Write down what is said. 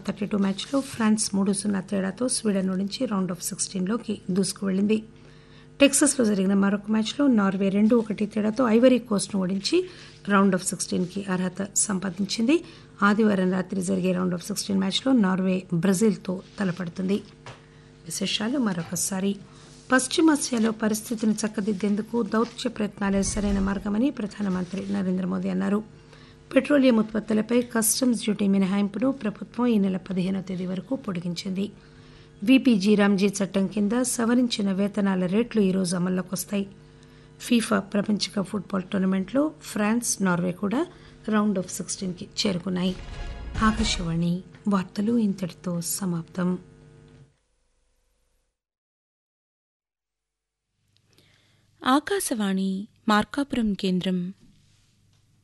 thirty two మ్యాచ్లో France మూడు సున్నా తేడాతో స్వీడన్ నుంచి రౌండ్ ఆఫ్ సిక్స్టీన్లోకి దూసుకువెళ్లింది టెక్సస్లో జరిగిన మరొక మ్యాచ్లో నార్వే రెండు ఒకటి తేడాతో ఐవరీ కోస్ట్ను ఓడించి రౌండ్ ఆఫ్ సిక్స్టీన్కి అర్హత సంపాదించింది ఆదివారం రాత్రి జరిగే రౌండ్ ఆఫ్ సిక్స్టీన్ మ్యాచ్లో నార్వే బ్రెజిల్తో తలపడుతుంది విశేషాలు మరొకసారి పశ్చిమాసియాలో పరిస్థితిని చక్కదిద్దేందుకు దౌత్య ప్రయత్నాలే సరైన మార్గమని ప్రధానమంత్రి నరేంద్ర మోదీ అన్నారు పెట్రోలియం ఉత్పత్తులపై కస్టమ్స్ డ్యూటీ మినహాయింపును ప్రభుత్వం ఈ నెల పదిహేనో తేదీ వరకు పొడిగించింది వీపీజీ రామ్జీ చట్టం కింద సవరించిన వేతనాల రేట్లు ఈరోజు అమల్లోకి వస్తాయి ఫీఫా ప్రపంచ కప్ ఫుట్బాల్ టోర్నమెంట్లో ఫ్రాన్స్ నార్వే కూడా రౌండ్ ఆఫ్ సిక్స్టీన్కి చేరుకున్నాయి ఆకాశవాణి వార్తలు ఇంతటితో సమాప్తం ఆకాశవాణి మార్కాపురం కేంద్రం